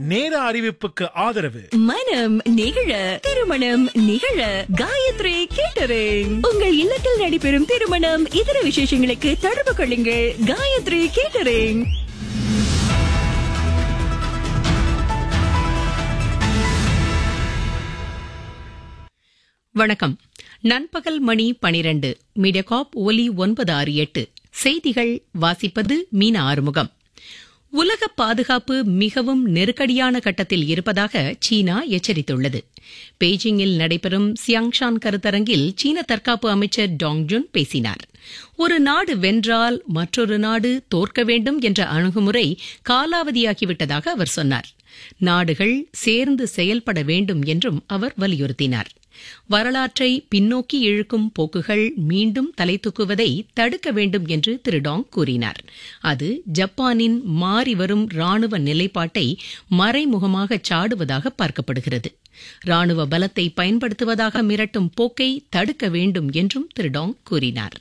நேர அறிவிப்புக்கு ஆதரவு மனம் நிகழ திருமணம் நிகழ காயத்ரி கேட்டரிங் உங்கள் இல்லத்தில் நடைபெறும் திருமணம் இதர விசேஷங்களுக்கு தொடர்பு கொள்ளுங்கள் காயத்ரி கேட்டரிங் வணக்கம் நண்பகல் மணி பனிரண்டு மீடியாகாப் ஒலி ஒன்பது ஆறு எட்டு செய்திகள் வாசிப்பது மீனா ஆறுமுகம் உலக பாதுகாப்பு மிகவும் நெருக்கடியான கட்டத்தில் இருப்பதாக சீனா எச்சரித்துள்ளது பெய்ஜிங்கில் நடைபெறும் சியாங்ஷான் கருத்தரங்கில் சீன தற்காப்பு அமைச்சர் டாங் ஜுன் பேசினார் ஒரு நாடு வென்றால் மற்றொரு நாடு தோற்க வேண்டும் என்ற அணுகுமுறை காலாவதியாகிவிட்டதாக அவர் சொன்னார் நாடுகள் சேர்ந்து செயல்பட வேண்டும் என்றும் அவர் வலியுறுத்தினார் வரலாற்றை பின்னோக்கி இழுக்கும் போக்குகள் மீண்டும் தலை தூக்குவதை தடுக்க வேண்டும் என்று திரு டாங் கூறினார் அது ஜப்பானின் மாறிவரும் ராணுவ நிலைப்பாட்டை மறைமுகமாக சாடுவதாக பார்க்கப்படுகிறது ராணுவ பலத்தை பயன்படுத்துவதாக மிரட்டும் போக்கை தடுக்க வேண்டும் என்றும் திரு டாங் கூறினார்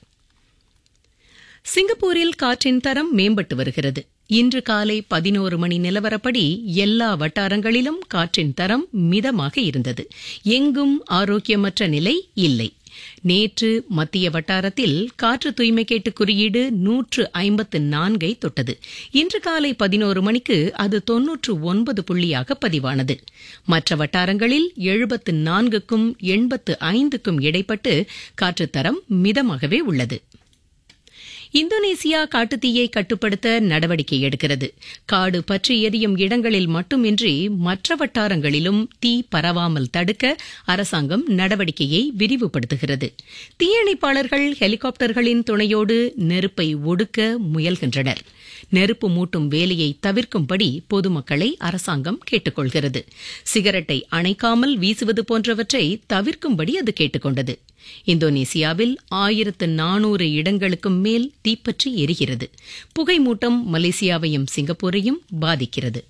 சிங்கப்பூரில் காற்றின் தரம் மேம்பட்டு வருகிறது இன்று காலை பதினோரு மணி நிலவரப்படி எல்லா வட்டாரங்களிலும் காற்றின் தரம் மிதமாக இருந்தது எங்கும் ஆரோக்கியமற்ற நிலை இல்லை நேற்று மத்திய வட்டாரத்தில் காற்று தூய்மை கேட்டு குறியீடு நூற்று ஐம்பத்து நான்கை தொட்டது இன்று காலை பதினோரு மணிக்கு அது தொன்னூற்று ஒன்பது புள்ளியாக பதிவானது மற்ற வட்டாரங்களில் எழுபத்து நான்குக்கும் எண்பத்து ஐந்துக்கும் இடைப்பட்டு காற்றுத்தரம் மிதமாகவே உள்ளது இந்தோனேசியா காட்டுத்தீயை கட்டுப்படுத்த நடவடிக்கை எடுக்கிறது காடு பற்றி எரியும் இடங்களில் மட்டுமின்றி மற்ற வட்டாரங்களிலும் தீ பரவாமல் தடுக்க அரசாங்கம் நடவடிக்கையை விரிவுபடுத்துகிறது தீயணைப்பாளர்கள் ஹெலிகாப்டர்களின் துணையோடு நெருப்பை ஒடுக்க முயல்கின்றனர் நெருப்பு மூட்டும் வேலையை தவிர்க்கும்படி பொதுமக்களை அரசாங்கம் கேட்டுக்கொள்கிறது சிகரெட்டை அணைக்காமல் வீசுவது போன்றவற்றை தவிர்க்கும்படி அது கேட்டுக்கொண்டது இந்தோனேசியாவில் ஆயிரத்து நானூறு இடங்களுக்கும் மேல் தீப்பற்றி எரிகிறது புகைமூட்டம் மலேசியாவையும் சிங்கப்பூரையும் பாதிக்கிறது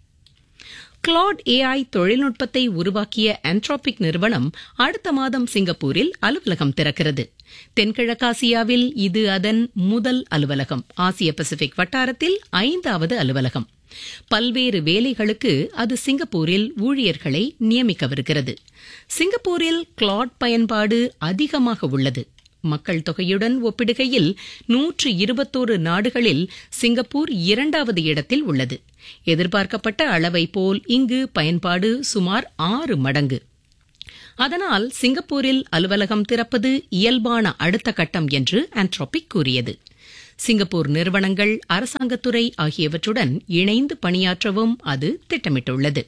கிளாட் ஏஐ தொழில்நுட்பத்தை உருவாக்கிய ஆண்ட்ராபிக் நிறுவனம் அடுத்த மாதம் சிங்கப்பூரில் அலுவலகம் திறக்கிறது தென்கிழக்காசியாவில் இது அதன் முதல் அலுவலகம் ஆசிய பசிபிக் வட்டாரத்தில் ஐந்தாவது அலுவலகம் பல்வேறு வேலைகளுக்கு அது சிங்கப்பூரில் ஊழியர்களை நியமிக்கவிருக்கிறது சிங்கப்பூரில் கிளாட் பயன்பாடு அதிகமாக உள்ளது மக்கள் தொகையுடன் ஒப்பிடுகையில் நூற்று இருபத்தோரு நாடுகளில் சிங்கப்பூர் இரண்டாவது இடத்தில் உள்ளது எதிர்பார்க்கப்பட்ட அளவை போல் இங்கு பயன்பாடு சுமார் ஆறு மடங்கு அதனால் சிங்கப்பூரில் அலுவலகம் திறப்பது இயல்பான அடுத்த கட்டம் என்று ஆண்ட்ரோபிக் கூறியது சிங்கப்பூர் நிறுவனங்கள் அரசாங்கத்துறை ஆகியவற்றுடன் இணைந்து பணியாற்றவும் அது திட்டமிட்டுள்ளது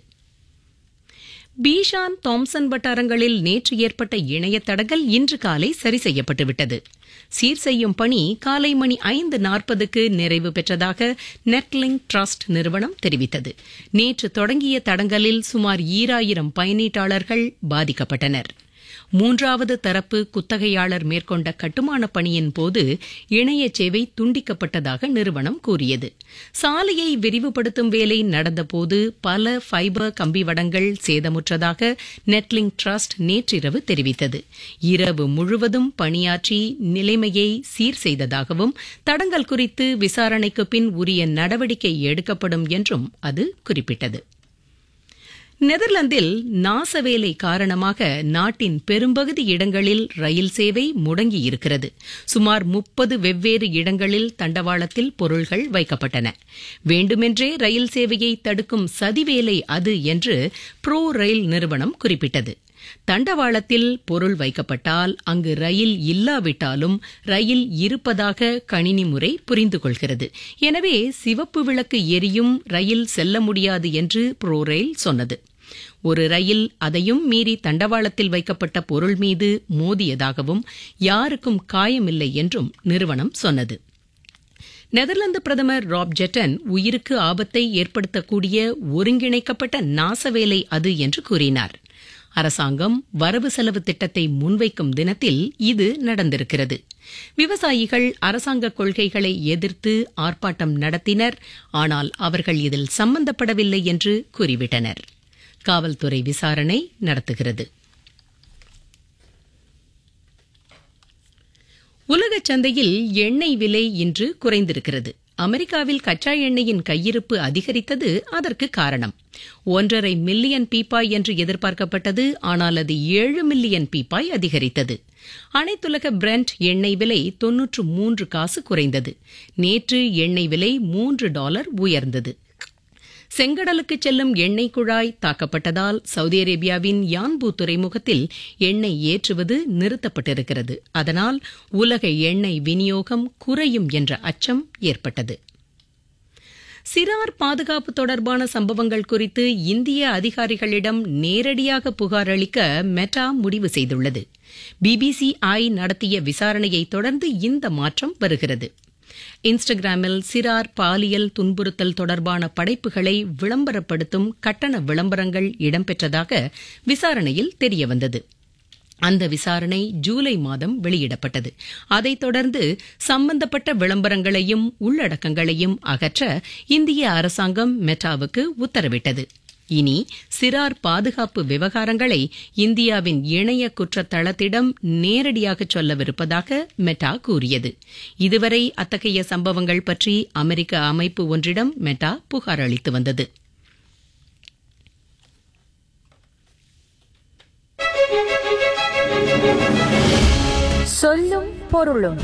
பீஷான் தாம்சன் வட்டாரங்களில் நேற்று ஏற்பட்ட இணைய தடங்கல் இன்று காலை சரி செய்யப்பட்டுவிட்டது சீர் செய்யும் பணி காலை மணி ஐந்து நாற்பதுக்கு நிறைவு பெற்றதாக நெட்லிங் ட்ரஸ்ட் நிறுவனம் தெரிவித்தது நேற்று தொடங்கிய தடங்கலில் சுமார் ஈராயிரம் பயனீட்டாளர்கள் பாதிக்கப்பட்டனர் மூன்றாவது தரப்பு குத்தகையாளர் மேற்கொண்ட கட்டுமான பணியின் போது இணைய சேவை துண்டிக்கப்பட்டதாக நிறுவனம் கூறியது சாலையை விரிவுபடுத்தும் வேலை நடந்தபோது பல ஃபைபர் கம்பிவடங்கள் சேதமுற்றதாக நெட்லிங் ட்ரஸ்ட் நேற்றிரவு தெரிவித்தது இரவு முழுவதும் பணியாற்றி நிலைமையை சீர் செய்ததாகவும் தடங்கல் குறித்து விசாரணைக்கு பின் உரிய நடவடிக்கை எடுக்கப்படும் என்றும் அது குறிப்பிட்டது நெதர்லாந்தில் நாசவேலை காரணமாக நாட்டின் பெரும்பகுதி இடங்களில் ரயில் சேவை முடங்கியிருக்கிறது சுமார் முப்பது வெவ்வேறு இடங்களில் தண்டவாளத்தில் பொருள்கள் வைக்கப்பட்டன வேண்டுமென்றே ரயில் சேவையை தடுக்கும் சதிவேலை அது என்று ப்ரோ ரயில் நிறுவனம் குறிப்பிட்டது தண்டவாளத்தில் பொருள் வைக்கப்பட்டால் அங்கு ரயில் இல்லாவிட்டாலும் ரயில் இருப்பதாக கணினி முறை புரிந்து கொள்கிறது எனவே சிவப்பு விளக்கு எரியும் ரயில் செல்ல முடியாது என்று ப்ரோ ரயில் சொன்னது ஒரு ரயில் அதையும் மீறி தண்டவாளத்தில் வைக்கப்பட்ட பொருள் மீது மோதியதாகவும் யாருக்கும் காயமில்லை என்றும் நிறுவனம் சொன்னது நெதர்லாந்து பிரதமர் ராப் ஜெட்டன் உயிருக்கு ஆபத்தை ஏற்படுத்தக்கூடிய ஒருங்கிணைக்கப்பட்ட நாசவேலை அது என்று கூறினார் அரசாங்கம் வரவு செலவு திட்டத்தை முன்வைக்கும் தினத்தில் இது நடந்திருக்கிறது விவசாயிகள் அரசாங்க கொள்கைகளை எதிர்த்து ஆர்ப்பாட்டம் நடத்தினர் ஆனால் அவர்கள் இதில் சம்பந்தப்படவில்லை என்று கூறிவிட்டனர் காவல்துறை விசாரணை நடத்துகிறது உலகச் சந்தையில் எண்ணெய் விலை இன்று குறைந்திருக்கிறது அமெரிக்காவில் கச்சா எண்ணெயின் கையிருப்பு அதிகரித்தது அதற்கு காரணம் ஒன்றரை மில்லியன் பீப்பாய் என்று எதிர்பார்க்கப்பட்டது ஆனால் அது ஏழு மில்லியன் பீப்பாய் அதிகரித்தது அனைத்துலக பிரெண்ட் எண்ணெய் விலை தொன்னூற்று மூன்று காசு குறைந்தது நேற்று எண்ணெய் விலை மூன்று டாலர் உயர்ந்தது செங்கடலுக்கு செல்லும் எண்ணெய் குழாய் தாக்கப்பட்டதால் சவுதி அரேபியாவின் யான்பூ துறைமுகத்தில் எண்ணெய் ஏற்றுவது நிறுத்தப்பட்டிருக்கிறது அதனால் உலக எண்ணெய் விநியோகம் குறையும் என்ற அச்சம் ஏற்பட்டது சிறார் பாதுகாப்பு தொடர்பான சம்பவங்கள் குறித்து இந்திய அதிகாரிகளிடம் நேரடியாக புகார் அளிக்க மெட்டா முடிவு செய்துள்ளது பிபிசி ஐ நடத்திய விசாரணையை தொடர்ந்து இந்த மாற்றம் வருகிறது இன்ஸ்டாகிராமில் சிறார் பாலியல் துன்புறுத்தல் தொடர்பான படைப்புகளை விளம்பரப்படுத்தும் கட்டண விளம்பரங்கள் இடம்பெற்றதாக விசாரணையில் தெரியவந்தது அந்த விசாரணை ஜூலை மாதம் வெளியிடப்பட்டது அதைத் தொடர்ந்து சம்பந்தப்பட்ட விளம்பரங்களையும் உள்ளடக்கங்களையும் அகற்ற இந்திய அரசாங்கம் மெட்டாவுக்கு உத்தரவிட்டது இனி சிறார் பாதுகாப்பு விவகாரங்களை இந்தியாவின் இணைய குற்றத்தளத்திடம் நேரடியாக சொல்லவிருப்பதாக மெட்டா கூறியது இதுவரை அத்தகைய சம்பவங்கள் பற்றி அமெரிக்க அமைப்பு ஒன்றிடம் மெட்டா புகார் அளித்து வந்தது சொல்லும் பொருளும்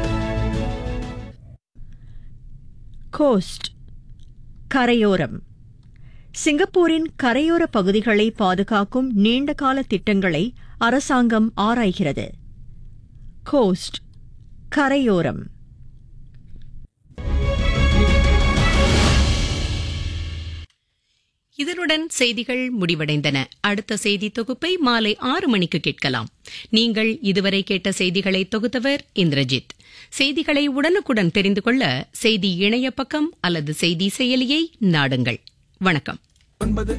கோஸ்ட் கரையோரம் சிங்கப்பூரின் கரையோர பகுதிகளை பாதுகாக்கும் நீண்டகால திட்டங்களை அரசாங்கம் ஆராய்கிறது கோஸ்ட் கரையோரம் இதனுடன் செய்திகள் முடிவடைந்தன அடுத்த செய்தி தொகுப்பை மாலை ஆறு மணிக்கு கேட்கலாம் நீங்கள் இதுவரை கேட்ட செய்திகளை தொகுத்தவர் இந்திரஜித் செய்திகளை உடனுக்குடன் தெரிந்து கொள்ள செய்தி இணைய பக்கம் அல்லது செய்தி செயலியை நாடுங்கள் வணக்கம் ஒன்பது